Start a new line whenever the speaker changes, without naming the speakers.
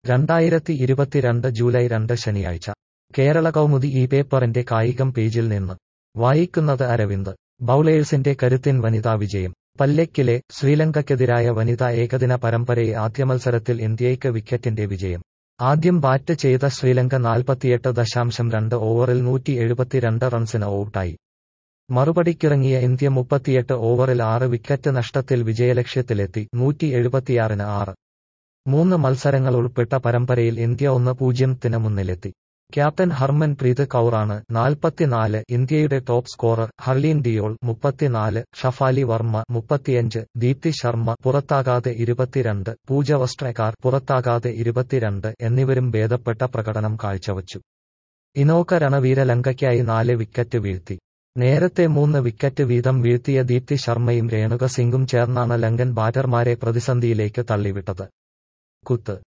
രണ്ടായിരത്തി ഇരുപത്തിരണ്ട് ജൂലൈ രണ്ട് ശനിയാഴ്ച കേരള കൗമുദി ഈ പേപ്പറിന്റെ കായികം പേജിൽ നിന്ന് വായിക്കുന്നത് അരവിന്ദ് ബൌളേഴ്സിന്റെ കരുത്തിൻ വനിതാ വിജയം പല്ലെക്കിലെ ശ്രീലങ്കയ്ക്കെതിരായ വനിതാ ഏകദിന പരമ്പരയെ ആദ്യ മത്സരത്തിൽ ഇന്ത്യയ്ക്ക് വിക്കറ്റിന്റെ വിജയം ആദ്യം ബാറ്റ് ചെയ്ത ശ്രീലങ്ക നാൽപ്പത്തിയെട്ട് ദശാംശം രണ്ട് ഓവറിൽ നൂറ്റി എഴുപത്തിരണ്ട് റൺസിന് ഔട്ടായി മറുപടിക്കിറങ്ങിയ ഇന്ത്യ മുപ്പത്തിയെട്ട് ഓവറിൽ ആറ് വിക്കറ്റ് നഷ്ടത്തിൽ വിജയലക്ഷ്യത്തിലെത്തി നൂറ്റി എഴുപത്തിയാറിന് ആറ് മൂന്ന് മത്സരങ്ങൾ ഉൾപ്പെട്ട പരമ്പരയിൽ ഇന്ത്യ ഒന്ന് പൂജ്യത്തിന് മുന്നിലെത്തി ക്യാപ്റ്റൻ ഹർമൻ പ്രീത് കൗറാണ് നാൽപ്പത്തിനാല് ഇന്ത്യയുടെ ടോപ്പ് സ്കോറർ ഹർലീൻ ഡിയോൾ മുപ്പത്തിനാല് ഷഫാലി വർമ്മ മുപ്പത്തിയഞ്ച് ദീപ്തി ശർമ്മ പുറത്താകാതെ ഇരുപത്തിരണ്ട് പൂജ വസ്ട്രക്കാർ പുറത്താകാതെ ഇരുപത്തിരണ്ട് എന്നിവരും ഭേദപ്പെട്ട പ്രകടനം കാഴ്ചവച്ചു ഇനോക്ക രണവീര ലങ്കയ്ക്കായി നാല് വിക്കറ്റ് വീഴ്ത്തി നേരത്തെ മൂന്ന് വിക്കറ്റ് വീതം വീഴ്ത്തിയ ദീപ്തി ശർമ്മയും രേണുക സിംഗും ചേർന്നാണ് ലങ്കൻ ബാറ്റർമാരെ പ്രതിസന്ധിയിലേക്ക് തള്ളിവിട്ടത് കുത്ത്